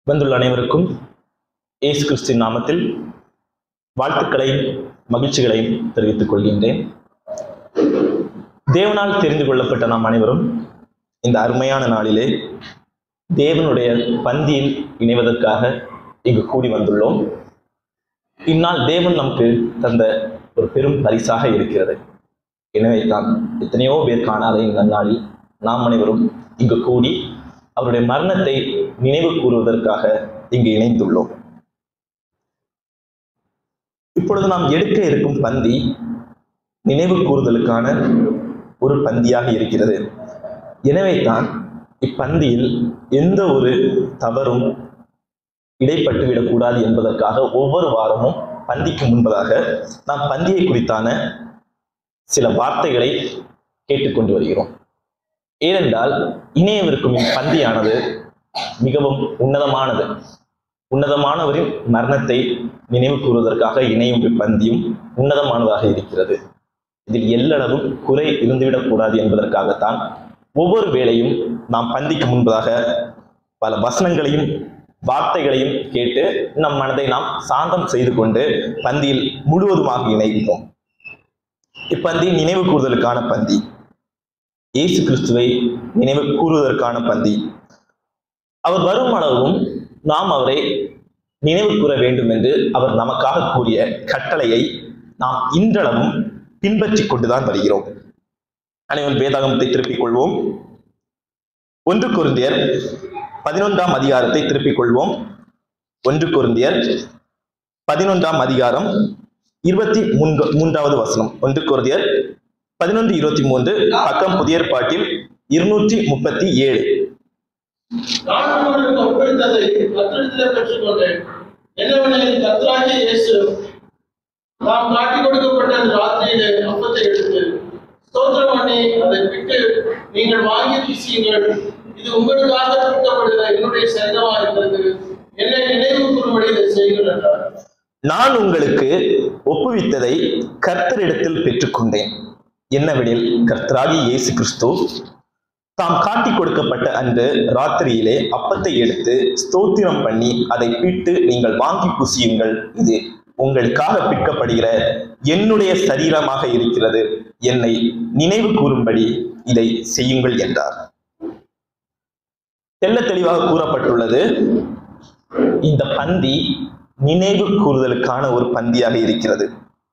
வந்துள்ள அனைவருக்கும் இயேசு கிறிஸ்துவின் நாமத்தில் வாழ்த்துக்களையும் மகிழ்ச்சிகளையும் தெரிவித்துக் கொள்கின்றேன் தேவனால் தெரிந்து கொள்ளப்பட்ட நாம் அனைவரும் இந்த அருமையான நாளிலே தேவனுடைய பந்தியில் இணைவதற்காக இங்கு கூடி வந்துள்ளோம் இந்நாள் தேவன் நமக்கு தந்த ஒரு பெரும் பரிசாக இருக்கிறது எனவே தான் எத்தனையோ பேர் காணாத இந்த நாளில் நாம் அனைவரும் இங்கு கூடி அவருடைய மரணத்தை நினைவு கூறுவதற்காக இங்கு இணைந்துள்ளோம் இப்பொழுது நாம் எடுக்க இருக்கும் பந்தி நினைவு கூறுதலுக்கான ஒரு பந்தியாக இருக்கிறது எனவே தான் இப்பந்தியில் எந்த ஒரு தவறும் இடைப்பட்டு விடக்கூடாது என்பதற்காக ஒவ்வொரு வாரமும் பந்திக்கு முன்பதாக நாம் பந்தியை குறித்தான சில வார்த்தைகளை கேட்டுக்கொண்டு வருகிறோம் ஏனென்றால் இணையவிருக்கும் இப்பந்தியானது மிகவும் உன்னதமானது உன்னதமானவரின் மரணத்தை நினைவு கூறுவதற்காக இணையும் இப்பந்தியும் உன்னதமானதாக இருக்கிறது இதில் எல்லளவும் குறை இருந்துவிடக்கூடாது என்பதற்காகத்தான் ஒவ்வொரு வேளையும் நாம் பந்திக்கு முன்பதாக பல வசனங்களையும் வார்த்தைகளையும் கேட்டு நம் மனதை நாம் சாந்தம் செய்து கொண்டு பந்தியில் முழுவதுமாக இணைகிறோம் இப்பந்தி நினைவு கூறுதலுக்கான பந்தி இயேசு கிறிஸ்துவை நினைவு கூறுவதற்கான பந்தி அவர் வரும் அளவும் நாம் அவரை நினைவு கூற வேண்டும் என்று அவர் நமக்காக கூறிய கட்டளையை நாம் இன்றளவும் பின்பற்றி கொண்டுதான் வருகிறோம் அனைவரும் வேதாகமத்தை திருப்பிக் கொள்வோம் ஒன்று குருந்தியர் பதினொன்றாம் அதிகாரத்தை திருப்பிக் கொள்வோம் ஒன்று குருந்தியர் பதினொன்றாம் அதிகாரம் இருபத்தி மூன்று மூன்றாவது வசனம் ஒன்று குருந்தியர் பதினொன்று இருபத்தி மூன்று பக்கம் புதிய பாட்டில் இருநூற்றி முப்பத்தி ஏழு நான் உங்களுக்கு ஒப்படைத்ததை கத்திரத்திலே பெற்றுக்கொண்டேன் என்னவெனில் கத்தராகிய இயேசு தாம் காட்டிக் கொடுக்கப்பட்ட அந்த ராத்திரியிலே அப்பத்தை எடுத்து ஸ்தோத்திரம் பண்ணி அதை விட்டு நீங்கள் வாங்கி புசியுங்கள் இது உங்களுக்காக கொடுக்கப்படுகிற என்னுடைய சரீரமா இருக்கிறது என்னை நினைவு கூறும்படி இதை செய்யுங்கள் என்றார் நான் உங்களுக்கு ஒப்புவித்ததை கர்த்தரிடத்தில் பெற்றுக்கொண்டேன் என்னவெனில் கர்த்தராகி இயேசு கிறிஸ்து தாம் காட்டிக் கொடுக்கப்பட்ட அன்று ராத்திரியிலே அப்பத்தை எடுத்து ஸ்தோத்திரம் பண்ணி அதை பிட்டு நீங்கள் வாங்கி புசியுங்கள் இது உங்களுக்காக பிற்கப்படுகிற என்னுடைய சரீரமாக இருக்கிறது என்னை நினைவு கூறும்படி இதை செய்யுங்கள் என்றார் தெள்ள தெளிவாக கூறப்பட்டுள்ளது இந்த பந்தி நினைவு கூறுதலுக்கான ஒரு பந்தியாக இருக்கிறது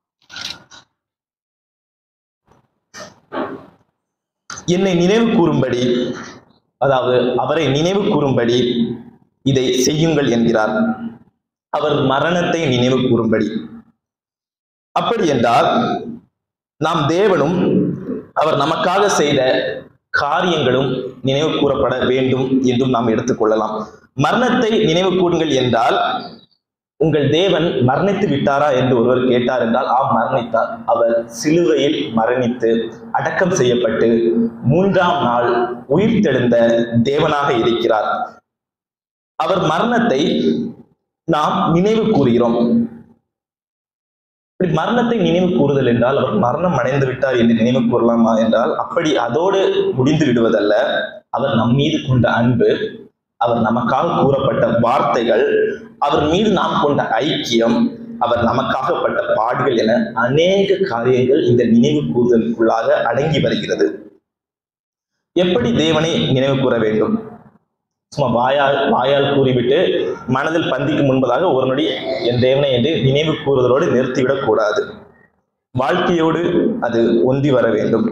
என்னை நினைவு கூறும்படி அதாவது அவரை நினைவு கூறும்படி இதை செய்யுங்கள் என்கிறார் அவர் மரணத்தை நினைவு கூறும்படி அப்படி என்றால் நாம் தேவனும் அவர் நமக்காக செய்த காரியங்களும் நினைவு கூறப்பட வேண்டும் என்றும் நாம் எடுத்துக்கொள்ளலாம் மரணத்தை நினைவு கூறுங்கள் என்றால் உங்கள் தேவன் மரணித்து விட்டாரா என்று ஒருவர் கேட்டார் என்றால் ஆம் மரணித்தார் அவர் சிலுவையில் மரணித்து அடக்கம் செய்யப்பட்டு மூன்றாம் நாள் உயிர்த்தெழுந்த தேவனாக இருக்கிறார் அவர் மரணத்தை நாம் நினைவு கூறுகிறோம் இப்படி மரணத்தை நினைவு கூறுதல் என்றால் அவர் மரணம் அடைந்து விட்டார் என்று நினைவு கூறலாமா என்றால் அப்படி அதோடு முடிந்து விடுவதல்ல அவர் நம் மீது கொண்ட அன்பு அவர் நமக்காக கூறப்பட்ட வார்த்தைகள் அவர் மீது நாம் கொண்ட ஐக்கியம் அவர் நமக்காக பட்ட பாடுகள் என அநேக காரியங்கள் இந்த நினைவு கூறுதலுக்குள்ளாக அடங்கி வருகிறது எப்படி தேவனை நினைவு கூற வேண்டும் சும்மா வாயால் வாயால் கூறிவிட்டு மனதில் பந்திக்கு முன்பதாக ஒரு நொடி என் தேவனை என்று நினைவு கூறுதலோடு நிறுத்திவிடக் கூடாது வாழ்க்கையோடு அது ஒன்றி வர வேண்டும்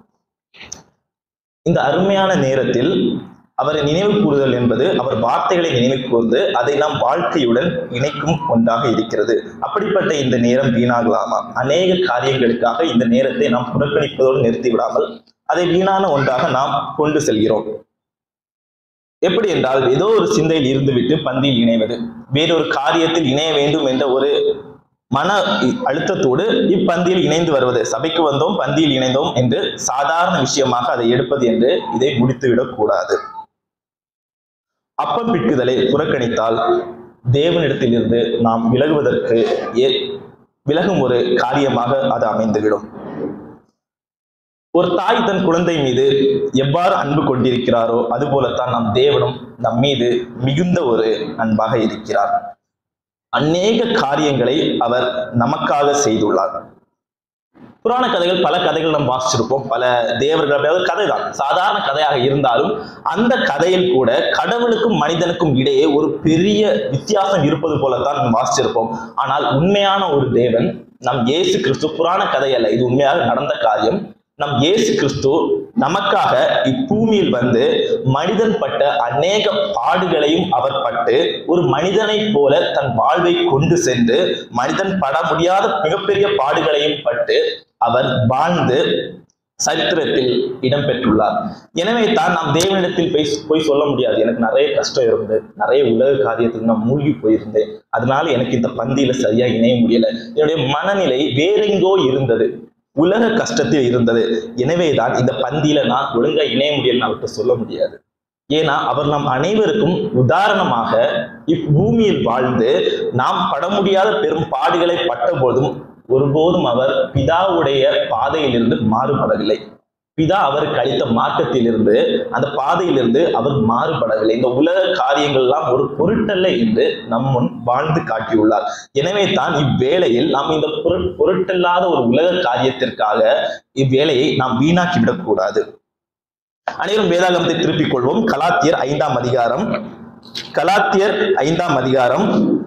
இந்த அருமையான நேரத்தில் அவரை நினைவு கூறுதல் என்பது அவர் வார்த்தைகளை நினைவு கூர்ந்து அதை நாம் வாழ்க்கையுடன் இணைக்கும் ஒன்றாக இருக்கிறது அப்படிப்பட்ட இந்த நேரம் வீணாகலாமா அநேக காரியங்களுக்காக இந்த நேரத்தை நாம் புறக்கணிப்பதோடு நிறுத்தி விடாமல் அதை வீணான ஒன்றாக நாம் கொண்டு செல்கிறோம் எப்படி என்றால் ஏதோ ஒரு சிந்தையில் இருந்துவிட்டு பந்தியில் இணைவது வேறொரு காரியத்தில் இணைய வேண்டும் என்ற ஒரு மன அழுத்தத்தோடு இப்பந்தியில் இணைந்து வருவது சபைக்கு வந்தோம் பந்தியில் இணைந்தோம் என்று சாதாரண விஷயமாக அதை எடுப்பது என்று இதை முடித்துவிடக் கூடாது அப்பம் பிட்குதலை புறக்கணித்தால் தேவனிடத்திலிருந்து நாம் விலகுவதற்கு ஏ விலகும் ஒரு காரியமாக அது அமைந்துவிடும் ஒரு தாய் தன் குழந்தை மீது எவ்வாறு அன்பு கொண்டிருக்கிறாரோ அதுபோலத்தான் நம் தேவனும் நம் மீது மிகுந்த ஒரு அன்பாக இருக்கிறார் அநேக காரியங்களை அவர் நமக்காக செய்துள்ளார் புராண கதைகள் பல கதைகள் நாம் வாசிச்சிருப்போம் பல தேவர்கள் அதாவது கதை தான் சாதாரண கதையாக இருந்தாலும் அந்த கதையில் கூட கடவுளுக்கும் மனிதனுக்கும் இடையே ஒரு பெரிய வித்தியாசம் இருப்பது போலத்தான் நாம் வாசிச்சிருப்போம் ஆனால் உண்மையான ஒரு தேவன் நம் இயேசு கிறிஸ்து புராண கதை அல்ல இது உண்மையாக நடந்த காரியம் நம் இயேசு கிறிஸ்து நமக்காக இப்பூமியில் வந்து மனிதன் பட்ட அநேக பாடுகளையும் அவர் பட்டு ஒரு மனிதனைப் போல தன் வாழ்வை கொண்டு சென்று மனிதன் பட முடியாத மிகப்பெரிய பாடுகளையும் பட்டு அவர் வாழ்ந்து சரித்திரத்தில் இடம்பெற்றுள்ளார் எனவே தான் நாம் தேவனிடத்தில் போய் போய் சொல்ல முடியாது எனக்கு நிறைய கஷ்டம் இருந்து நிறைய உலக காரியத்தில் நான் மூழ்கி போயிருந்தேன் அதனால எனக்கு இந்த பந்தியில சரியா இணைய முடியல என்னுடைய மனநிலை வேறெங்கோ இருந்தது உலக கஷ்டத்தில் இருந்தது எனவே தான் இந்த பந்தியில நான் ஒழுங்கா இணைய முடியலன்னு அவர்கிட்ட சொல்ல முடியாது ஏன்னா அவர் நம் அனைவருக்கும் உதாரணமாக இப்பூமியில் வாழ்ந்து நாம் பட முடியாத பெரும் பாடுகளை பட்ட போதும் ஒருபோதும் அவர் பிதாவுடைய பாதையிலிருந்து மாறுபடவில்லை பிதா அவருக்கு அளித்த மார்க்கத்திலிருந்து அந்த பாதையிலிருந்து அவர் மாறுபடவில்லை இந்த உலக காரியங்கள் எல்லாம் ஒரு பொருட்டல்ல என்று நம் முன் வாழ்ந்து காட்டியுள்ளார் எனவே தான் இவ்வேளையில் நாம் இந்த பொருட் பொருட்டல்லாத ஒரு உலக காரியத்திற்காக இவ்வேளையை நாம் வீணாக்கி விடக்கூடாது அனைவரும் வேதாகமத்தை திருப்பிக் கொள்வோம் கலாத்தியர் ஐந்தாம் அதிகாரம் கலாத்தியர் ஐந்தாம் அதிகாரம்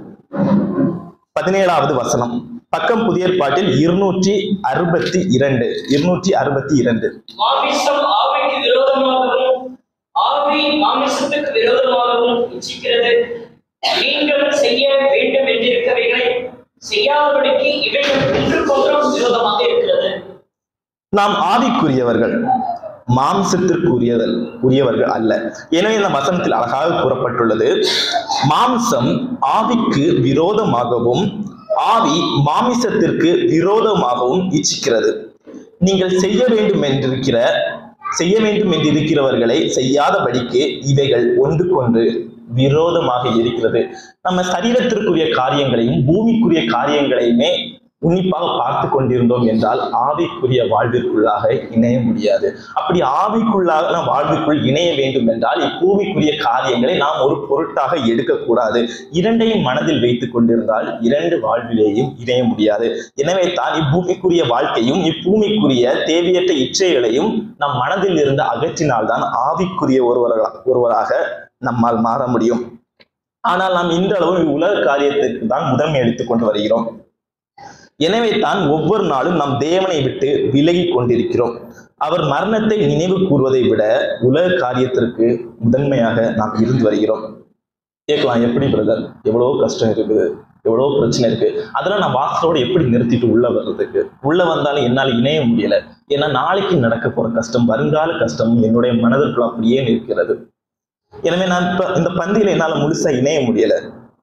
பதினேழாவது வசனம் பக்கம் புதிய பாட்டில் இருநூற்றி அறுபத்தி இரண்டு இருநூற்றி அறுபத்தி இரண்டு மாமிசம் ஆவிக்கு விரோதமாகவும் ஆவி மாமிசத்துக்கு விரோதமாகவும் இச்சிக்கிறது நீங்கள் செய்ய வேண்டும் என்றிருக்கவைகளை செய்யாதபடிக்கு இவைகள் ஒன்றுக்கொன்றும் விரோதமாக இருக்கிறது நாம் ஆவிக்குரியவர்கள் மாம்சத்திற்குரியதல் உரியவர்கள் அல்ல எனவே இந்த வசனத்தில் அழகாக கூறப்பட்டுள்ளது மாம்சம் ஆவிக்கு விரோதமாகவும் ஆவி மாமிசத்திற்கு விரோதமாகவும் இச்சிக்கிறது நீங்கள் செய்ய வேண்டும் என்றிருக்கிற செய்ய வேண்டும் என்றிருக்கிறவர்களை செய்யாதபடிக்கு இவைகள் ஒன்றுக்கொன்று விரோதமாக இருக்கிறது நம்ம சரீரத்திற்குரிய காரியங்களையும் பூமிக்குரிய காரியங்களையுமே உன்னிப்பாக பார்த்து கொண்டிருந்தோம் என்றால் ஆவிக்குரிய வாழ்விற்குள்ளாக இணைய முடியாது அப்படி ஆவிக்குள்ளாக வாழ்விற்குள் இணைய வேண்டும் என்றால் இப்பூமிக்குரிய காரியங்களை நாம் ஒரு பொருட்டாக எடுக்கக்கூடாது இரண்டையும் மனதில் வைத்துக் கொண்டிருந்தால் இரண்டு வாழ்விலேயும் இணைய முடியாது எனவே தான் இப்பூமிக்குரிய வாழ்க்கையும் இப்பூமிக்குரிய தேவையற்ற இச்சைகளையும் நம் மனதில் இருந்து அகற்றினால்தான் ஆவிக்குரிய ஒருவராக ஒருவராக நம்மால் மாற முடியும் ஆனால் நாம் இன்றளவும் உலக காரியத்திற்கு தான் முதன்மை எடுத்துக் கொண்டு வருகிறோம் எனவே தான் ஒவ்வொரு நாளும் நாம் தேவனை விட்டு விலகி கொண்டிருக்கிறோம் அவர் மரணத்தை நினைவு கூறுவதை விட உலக காரியத்திற்கு முதன்மையாக நாம் இருந்து வருகிறோம் கேட்கலாம் எப்படி பிரதர் எவ்வளவோ கஷ்டம் இருக்குது எவ்வளவோ பிரச்சனை இருக்கு அதெல்லாம் நான் வாசலோட எப்படி நிறுத்திட்டு உள்ள வர்றதுக்கு உள்ள வந்தாலும் என்னால் இணைய முடியல ஏன்னா நாளைக்கு நடக்க போற கஷ்டம் வருங்கால கஷ்டம் என்னுடைய மனதிற்குள் அப்படியே நிற்கிறது எனவே நான் இப்ப இந்த பந்தியில என்னால முழுசா இணைய முடியல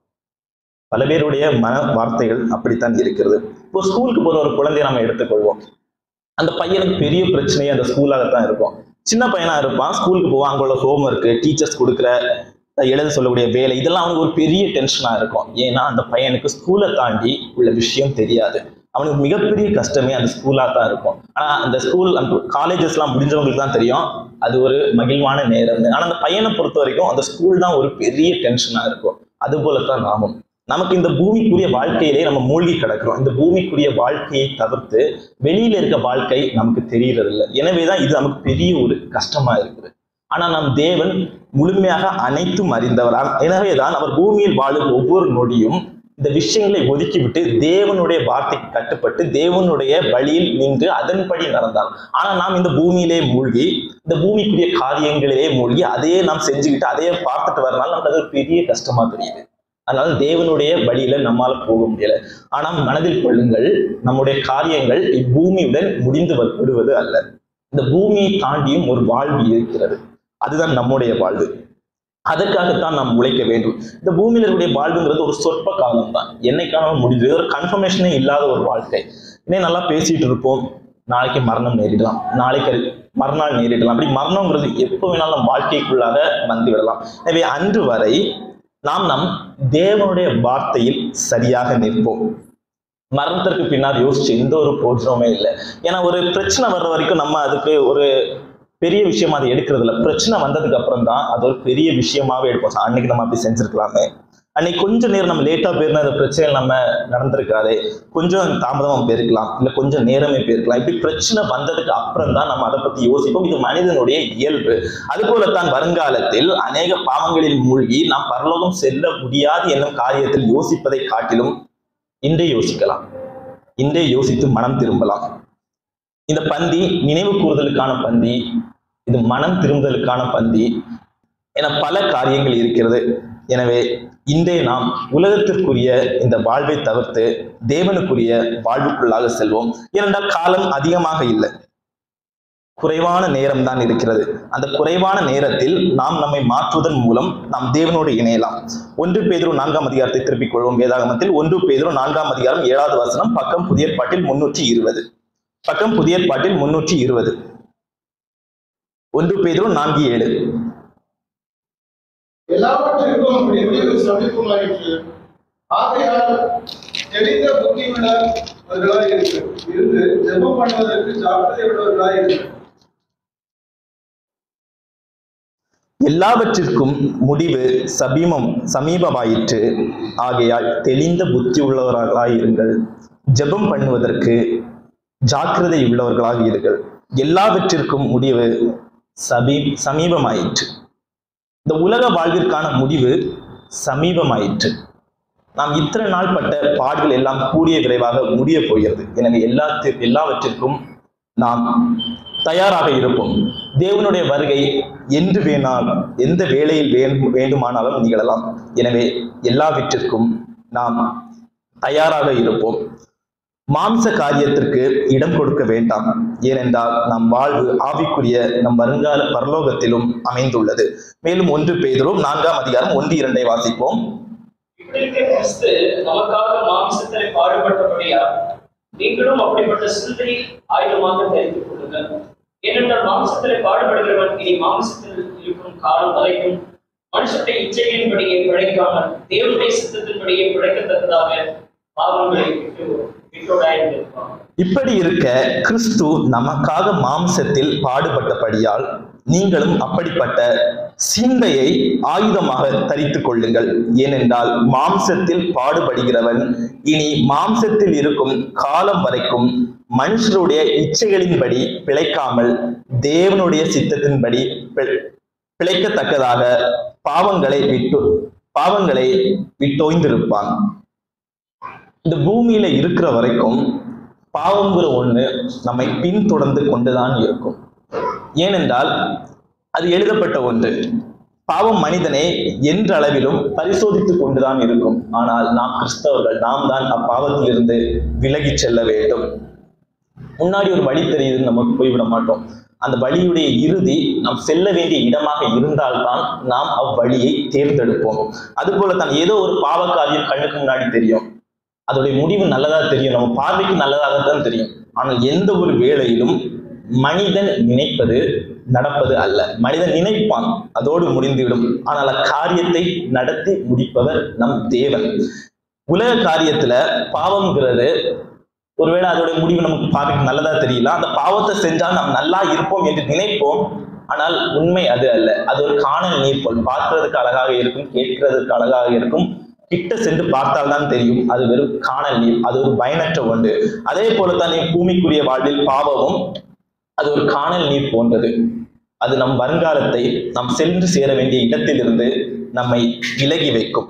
பல பேருடைய மன வார்த்தைகள் அப்படித்தான் இருக்கிறது இப்போ ஸ்கூலுக்கு போற ஒரு குழந்தையை நம்ம எடுத்துக்கொள்வோம் அந்த பையனுக்கு பெரிய பிரச்சனையே அந்த ஸ்கூலாகத்தான் இருக்கும் சின்ன பையனா இருப்பான் ஸ்கூலுக்கு போவான் அங்க உள்ள ஹோம் ஒர்க்கு டீச்சர்ஸ் கொடுக்குற எழுத சொல்லக்கூடிய வேலை இதெல்லாம் அவனுக்கு ஒரு பெரிய டென்ஷனா இருக்கும் ஏன்னா அந்த பையனுக்கு ஸ்கூலை தாண்டி உள்ள விஷயம் தெரியாது அவனுக்கு மிகப்பெரிய கஷ்டமே அந்த ஸ்கூலா தான் இருக்கும் ஆனா அந்த ஸ்கூல் அந்த காலேஜஸ் எல்லாம் முடிஞ்சவங்களுக்கு தான் தெரியும் அது ஒரு மகிழ்வான நேரம் ஆனா அந்த பையனை பொறுத்த வரைக்கும் அந்த ஸ்கூல் தான் ஒரு பெரிய டென்ஷனா இருக்கும் அது போலத்தான் நாமும் நமக்கு இந்த பூமிக்குரிய வாழ்க்கையிலே நம்ம மூழ்கி கிடக்கிறோம் இந்த பூமிக்குரிய வாழ்க்கையை தவிர்த்து வெளியில இருக்க வாழ்க்கை நமக்கு தெரியறது இல்லை எனவேதான் இது நமக்கு பெரிய ஒரு கஷ்டமா இருக்குது ஆனா நம் தேவன் முழுமையாக அனைத்தும் அறிந்தவரால் எனவேதான் அவர் பூமியில் வாழும் ஒவ்வொரு நொடியும் இந்த விஷயங்களை ஒதுக்கிவிட்டு தேவனுடைய வார்த்தைக்கு கட்டுப்பட்டு தேவனுடைய வழியில் நின்று அதன்படி நடந்தார் ஆனா நாம் இந்த பூமியிலே மூழ்கி இந்த பூமிக்குரிய காரியங்களிலே மூழ்கி அதையே நாம் செஞ்சுக்கிட்டு அதையே பார்த்துட்டு வரனால நமக்கு அது ஒரு பெரிய கஷ்டமா தெரியுது அதனால தேவனுடைய வழியில நம்மால போக முடியல ஆனா மனதில் கொள்ளுங்கள் நம்முடைய காரியங்கள் இப்பூமியுடன் முடிந்து வ- விடுவது அல்ல இந்த பூமியை தாண்டியும் ஒரு வாழ்வு இருக்கிறது அதுதான் நம்முடைய வாழ்வு அதற்காகத்தான் நாம் உழைக்க வேண்டும் இந்த பூமியில இருக்கக்கூடிய வாழ்வுங்கிறது ஒரு சொற்ப காலம் தான் என்னைக்கான முடிஞ்சது ஒரு கன்ஃபர்மேஷனே இல்லாத ஒரு வாழ்க்கை இன்னும் நல்லா பேசிட்டு இருப்போம் நாளைக்கு மரணம் நேரிடலாம் நாளைக்கு மறுநாள் நேரிடலாம் அப்படி மரணம்ங்கிறது எப்போ வேணாலும் நம் வாழ்க்கைக்குள்ளாக வந்து விடலாம் எனவே அன்று வரை நாம் நம் தேவனுடைய வார்த்தையில் சரியாக நிற்போம் மரணத்திற்கு பின்னால் யோசிச்சு எந்த ஒரு பிரோஜனமே இல்லை ஏன்னா ஒரு பிரச்சனை வர்ற வரைக்கும் நம்ம அதுக்கு ஒரு பெரிய விஷயமா அதை எடுக்கிறது இல்லை பிரச்சனை வந்ததுக்கு அப்புறம் தான் அது ஒரு பெரிய விஷயமாவே எடுப்போம் அன்னைக்கு நம்ம அப்படி செஞ்சிருக்கலாமே அன்னைக்கு கொஞ்சம் நேரம் நம்ம லேட்டா போயிருந்தா அந்த பிரச்சனை நம்ம நடந்திருக்காதே கொஞ்சம் தாமதமா போயிருக்கலாம் இல்ல கொஞ்சம் நேரமே போயிருக்கலாம் இப்படி பிரச்சனை வந்ததுக்கு அப்புறம் தான் நம்ம அதை பத்தி யோசிப்போம் இது மனிதனுடைய இயல்பு அதுபோலத்தான் வருங்காலத்தில் அநேக பாவங்களில் மூழ்கி நாம் பரலோகம் செல்ல முடியாது என்னும் காரியத்தில் யோசிப்பதை காட்டிலும் இன்றே யோசிக்கலாம் இன்றே யோசித்து மனம் திரும்பலாம் இந்த பந்தி நினைவு கூறுதலுக்கான பந்தி இது மனம் திரும்புதலுக்கான பந்தி என பல காரியங்கள் இருக்கிறது எனவே இன்றே நாம் உலகத்திற்குரிய இந்த வாழ்வை தவிர்த்து தேவனுக்குரிய வாழ்வுக்குள்ளாக செல்வோம் ஏனென்றால் காலம் அதிகமாக இல்லை குறைவான நேரம் தான் இருக்கிறது அந்த குறைவான நேரத்தில் நாம் நம்மை மாற்றுவதன் மூலம் நாம் தேவனோடு இணையலாம் ஒன்று பேதுரு நான்காம் அதிகாரத்தை திருப்பிக் கொள்வோம் வேதாகமத்தில் ஒன்று பேதுரு நான்காம் அதிகாரம் ஏழாவது வசனம் பக்கம் புதிய பாட்டில் முன்னூற்றி இருபது பக்கம் புதிய பாட்டில் முன்னூற்றி இருபது ஒன்று பேதுரு நான்கு ஏழு எல்லாவற்றிற்கும் முடிவு சமீபமாயிற்று ஆகையால் தெளிந்த புத்தியுள்ளவர்களாய் இருக்கு இருந்து ஜெபம் பண்ணுவதற்கு ஜாக்கிரதை உள்ளவர்களாய் இருக்கு எல்லாவற்றிற்கும் முடிவு சபீமம் சமீபமாயிற்று ஆகையால் தெளிந்த புத்தி உள்ளவர்களாய் இருங்கள் ஜெபம் பண்ணுவதற்கு ஜாக்கிரதை உள்ளவர்களாக இருங்கள் எல்லாவற்றிற்கும் முடிவு சபீ சமீபமாயிற்று இந்த உலக வாழ்விற்கான முடிவு சமீபமாயிற்று நாம் இத்தனை நாள் பட்ட பாடுகள் எல்லாம் கூடிய விரைவாக முடிய போகிறது எனவே எல்லாத்தி எல்லாவற்றிற்கும் நாம் தயாராக இருப்போம் தேவனுடைய வருகை என்று வேணாலும் எந்த வேளையில் வே- வேண்டுமானாலும் நிகழலாம் எனவே எல்லாவற்றிற்கும் நாம் தயாராக இருப்போம் மாம்ச காரியத்திற்கு இடம் கொடுக்க வேண்டாம் ஏனென்றால் நம் வாழ்வு ஆவிக்குரிய நம் வருங்கால பரலோகத்திலும் அமைந்துள்ளது மேலும் ஒன்று பேதரும் நான்காம் அதிகாரம் ஒன்று இரண்டை வாசிப்போம் இப்படி இருக்க கிறிஸ்து நமக்காக மாம்சத்திலே பாடுபட்டபடியா நீங்களும் அப்படிப்பட்ட சிந்தையை ஆயுதமாக தெரிந்து கொள்ளுங்கள் ஏனென்றால் மாம்சத்திலே பாடுபடுகிறவன் இனி மாம்சத்தில் இருக்கும் காலம் வரைக்கும் மனுஷனுடைய இச்சையின்படியே பிழைக்காமல் தேவனுடைய சித்தத்தின்படியே பிழைக்கத்தக்கதாக பாவங்களை விட்டு விட்டோடாயிருந்திருப்பான் இப்படி இருக்க கிறிஸ்து நமக்காக மாம்சத்தில் பாடுபட்டபடியால் நீங்களும் அப்படிப்பட்ட சிந்தையை ஆயுதமாக தரித்துக் கொள்ளுங்கள் ஏனென்றால் மாம்சத்தில் பாடுபடுகிறவன் இனி மாம்சத்தில் இருக்கும் காலம் வரைக்கும் மனுஷருடைய இச்சைகளின்படி பிழைக்காமல் தேவனுடைய சித்தத்தின்படி பி- பிழைக்கத்தக்கதாக பாவங்களை விட்டு பாவங்களை விட்டோய்ந்திருப்பான் இந்த பூமியில இருக்கிற வரைக்கும் பாவங்கிற ஒண்ணு நம்மை பின்தொடர்ந்து கொண்டுதான் இருக்கும் ஏனென்றால் அது எழுதப்பட்ட ஒன்று பாவம் மனிதனை என்ற அளவிலும் பரிசோதித்துக் கொண்டுதான் இருக்கும் ஆனால் நாம் கிறிஸ்தவர்கள் நாம் தான் அப்பாவத்திலிருந்து விலகிச் செல்ல வேண்டும் முன்னாடி ஒரு வழி தெரியுதுன்னு நம்ம போய்விட மாட்டோம் அந்த வழியுடைய இறுதி நாம் செல்ல வேண்டிய இடமாக இருந்தால்தான் நாம் அவ்வழியை தேர்ந்தெடுப்போம் அதுபோல தான் ஏதோ ஒரு பாவக்காரியம் கண்ணுக்கு முன்னாடி தெரியும் அதோடைய முடிவு நல்லதா தெரியும் நம்ம பார்வைக்கு நல்லதாகத்தான் தெரியும் ஆனால் எந்த ஒரு வேளையிலும் மனிதன் நினைப்பது நடப்பது அல்ல மனிதன் நினைப்பான் அதோடு முடிந்துவிடும் ஆனால் அக்காரியத்தை நடத்தி முடிப்பவர் நம் தேவன் உலக காரியத்துல பாவம்ங்கிறது ஒருவேளை அதோட முடிவு நமக்கு பார்வைக்கு நல்லதா தெரியல அந்த பாவத்தை செஞ்சால் நாம் நல்லா இருப்போம் என்று நினைப்போம் ஆனால் உண்மை அது அல்ல அது ஒரு காணல் நீர் போல் பார்க்கிறதுக்கு அழகாக இருக்கும் கேட்கிறதுக்கு அழகாக இருக்கும் கிட்ட சென்று பார்த்தால் தான் தெரியும் அது வெறும் காணல் நீர் அது ஒரு பயனற்ற ஒன்று அதே போலத்தான் என் பூமிக்குரிய வாழ்வில் பாவமும் அது ஒரு காணல் நீர் போன்றது அது நம் வருங்காலத்தை நாம் சென்று சேர வேண்டிய இடத்திலிருந்து நம்மை விலகி வைக்கும்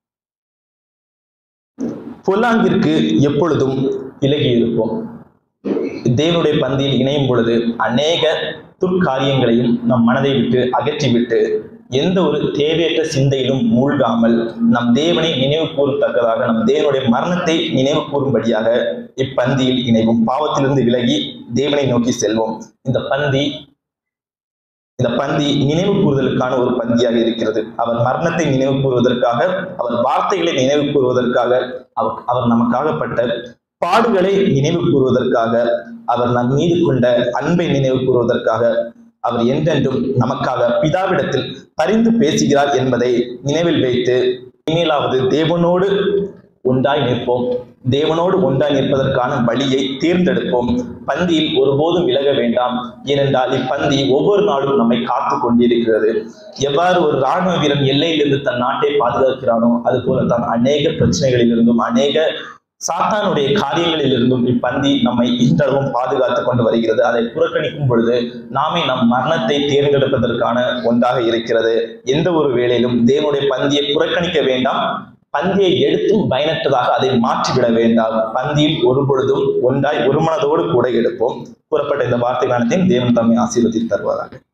பொல்லாங்கிற்கு எப்பொழுதும் விலகி இருப்போம் தேவனுடைய பந்தியில் இணையும் பொழுது அநேக துர்க்காரியங்களையும் நம் மனதை விட்டு அகற்றிவிட்டு எந்த ஒரு தேவையற்ற சிந்தையிலும் மூழ்காமல் நம் தேவனை நினைவு கூறத்தக்கதாக நம் தேவனுடைய மரணத்தை நினைவு கூறும்படியாக இப்பந்தியில் இணைவோம் பாவத்திலிருந்து விலகி தேவனை நோக்கி செல்வோம் இந்த பந்தி இந்த பந்தி நினைவு கூறுதலுக்கான ஒரு பந்தியாக இருக்கிறது அவர் மரணத்தை நினைவு கூறுவதற்காக அவர் வார்த்தைகளை நினைவு கூறுவதற்காக அவர் அவர் நமக்காகப்பட்ட பாடுகளை நினைவு கூறுவதற்காக அவர் நம் மீது கொண்ட அன்பை நினைவு கூறுவதற்காக அவர் என்றென்றும் நமக்காக பிதாவிடத்தில் பரிந்து பேசுகிறார் என்பதை நினைவில் வைத்து இனிமேலாவது தேவனோடு ஒன்றாய் நிற்போம் தேவனோடு ஒன்றாய் நிற்பதற்கான வழியை தேர்ந்தெடுப்போம் பந்தியில் ஒருபோதும் விலக வேண்டாம் ஏனென்றால் இப்பந்தி ஒவ்வொரு நாளும் நம்மை காத்து கொண்டிருக்கிறது எவ்வாறு ஒரு ராணுவ வீரன் எல்லையிலிருந்து தன் நாட்டை பாதுகாக்கிறானோ அது போல தான் அநேக பிரச்சனைகளிலிருந்தும் அநேக சாத்தானுடைய காரியங்களிலிருந்தும் இப்பந்தி நம்மை இன்றளவும் பாதுகாத்துக் கொண்டு வருகிறது அதை புறக்கணிக்கும் பொழுது நாமே நம் மரணத்தை தேர்ந்தெடுப்பதற்கான ஒன்றாக இருக்கிறது எந்த ஒரு வேளையிலும் தேவனுடைய பந்தியை புறக்கணிக்க வேண்டாம் பந்தியை எடுத்தும் பயனற்றதாக அதை மாற்றிவிட வேண்டாம் பந்தியில் ஒரு பொழுதும் ஒன்றாய் ஒரு மனதோடு கூட எடுப்போம் கூறப்பட்ட இந்த வார்த்தை காலத்தையும் தேவன் தம்மை ஆசீர்வதித்து தருவாராக